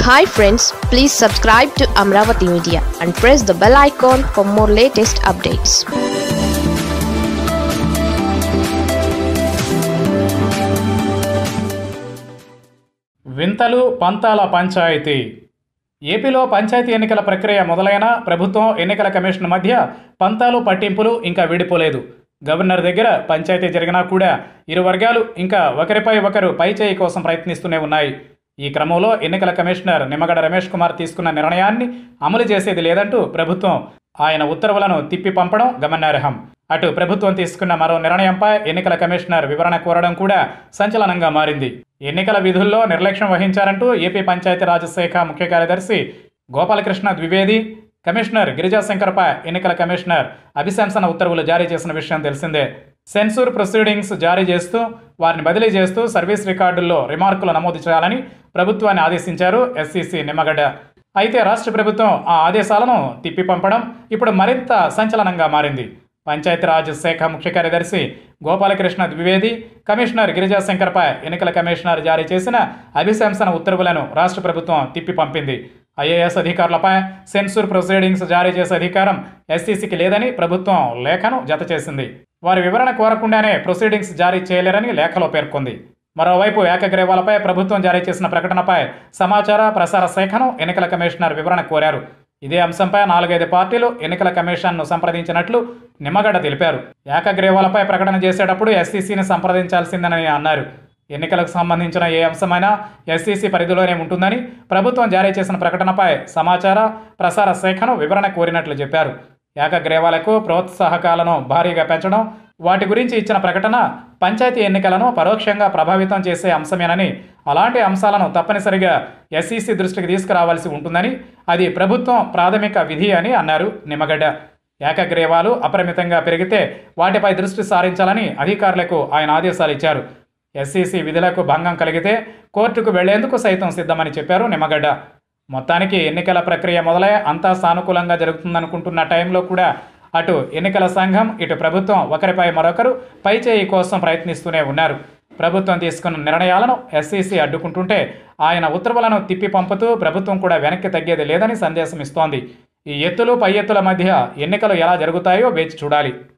hi friends please subscribe to Amaravati media and press the bell icon for more latest updates వింతలు పంతాల పంచాయతీ ఏపీలో పంచాయతీ ఎన్నికల ప్రక్రియ మొదలైన ప్రభుత్వం ఎన్నికల కమిషన్ మధ్య పంతాలు పట్టింపులు ఇంకా విడిపోలేదు గవర్నర్ దగ్గర పంచాయతీ జరిగినా కూడా ఇరు వర్గాలు ఇంకా ఒకరిపై ఒకరు పైచేయి కోసం ప్రయత్నిస్తూనే ఉన్నాయి ఈ క్రమంలో ఎన్నికల కమిషనర్ నిమ్మగడ్డ రమేష్ కుమార్ తీసుకున్న నిర్ణయాన్ని అమలు చేసేది లేదంటూ ప్రభుత్వం ఆయన ఉత్తర్వులను తిప్పి పంపడం గమనార్హం అటు ప్రభుత్వం తీసుకున్న మరో నిర్ణయంపై ఎన్నికల కమిషనర్ వివరణ కోరడం కూడా సంచలనంగా మారింది ఎన్నికల విధుల్లో నిర్లక్ష్యం వహించారంటూ ఏపీ పంచాయతీరాజ్ శాఖ ముఖ్య కార్యదర్శి గోపాలకృష్ణ ద్వివేది కమిషనర్ గిరిజాశంకర్పై ఎన్నికల కమిషనర్ అభిశంసన ఉత్తర్వులు జారీ చేసిన విషయం తెలిసిందే సెన్సూర్ ప్రొసీడింగ్స్ జారీ చేస్తూ వారిని బదిలీ చేస్తూ సర్వీస్ రికార్డుల్లో రిమార్కులు నమోదు చేయాలని ప్రభుత్వాన్ని ఆదేశించారు ఎస్సీసీ నిమ్మగడ్డ అయితే రాష్ట్ర ప్రభుత్వం ఆ ఆదేశాలను తిప్పి పంపడం ఇప్పుడు మరింత సంచలనంగా మారింది పంచాయతీరాజ్ శాఖ ముఖ్య కార్యదర్శి గోపాలకృష్ణ ద్వివేది కమిషనర్ గిరిజాశంకర్పై ఎన్నికల కమిషనర్ జారీ చేసిన అభిశంసన ఉత్తర్వులను రాష్ట్ర ప్రభుత్వం తిప్పి పంపింది ఐఏఎస్ అధికారులపై సెన్సూర్ ప్రొసీడింగ్స్ జారీ చేసే అధికారం ఎస్సీసీకి లేదని ప్రభుత్వం లేఖను జత చేసింది వారి వివరణ కోరకుండానే ప్రొసీడింగ్స్ జారీ చేయలేరని లేఖలో పేర్కొంది మరోవైపు ఏకగ్రీవాలపై ప్రభుత్వం జారీ చేసిన ప్రకటనపై సమాచార ప్రసార శాఖను ఎన్నికల కమిషనర్ వివరణ కోరారు ఇదే అంశంపై నాలుగైదు పార్టీలు ఎన్నికల కమిషన్ను సంప్రదించినట్లు నిమ్మగడ్డ తెలిపారు ఏకగ్రీవాలపై ప్రకటన చేసేటప్పుడు ఎస్సీసీని సంప్రదించాల్సిందని అన్నారు ఎన్నికలకు సంబంధించిన ఏ అంశమైనా ఎస్సీసీ పరిధిలోనే ఉంటుందని ప్రభుత్వం జారీ చేసిన ప్రకటనపై సమాచార ప్రసార శాఖను వివరణ కోరినట్లు చెప్పారు ఏకగ్రీవాలకు ప్రోత్సాహకాలను భారీగా పెంచడం వాటి గురించి ఇచ్చిన ప్రకటన పంచాయతీ ఎన్నికలను పరోక్షంగా ప్రభావితం చేసే అంశమేనని అలాంటి అంశాలను తప్పనిసరిగా ఎస్ఈసీ దృష్టికి తీసుకురావాల్సి ఉంటుందని అది ప్రభుత్వం ప్రాథమిక విధి అని అన్నారు నిమ్మగడ్డ ఏకగ్రీవాలు అపరిమితంగా పెరిగితే వాటిపై దృష్టి సారించాలని అధికారులకు ఆయన ఆదేశాలు ఇచ్చారు ఎస్సీసీ విధులకు భంగం కలిగితే కోర్టుకు వెళ్లేందుకు సైతం సిద్ధమని చెప్పారు నిమ్మగడ్డ మొత్తానికి ఎన్నికల ప్రక్రియ మొదలై అంతా సానుకూలంగా జరుగుతుందనుకుంటున్న టైంలో కూడా అటు ఎన్నికల సంఘం ఇటు ప్రభుత్వం ఒకరిపై మరొకరు పైచేయి కోసం ప్రయత్నిస్తూనే ఉన్నారు ప్రభుత్వం తీసుకున్న నిర్ణయాలను ఎస్సీసీ అడ్డుకుంటుంటే ఆయన ఉత్తర్వులను తిప్పి పంపుతూ ప్రభుత్వం కూడా వెనక్కి తగ్గేది లేదని సందేశం ఇస్తోంది ఈ ఎత్తులు పై ఎత్తుల మధ్య ఎన్నికలు ఎలా జరుగుతాయో వేచి చూడాలి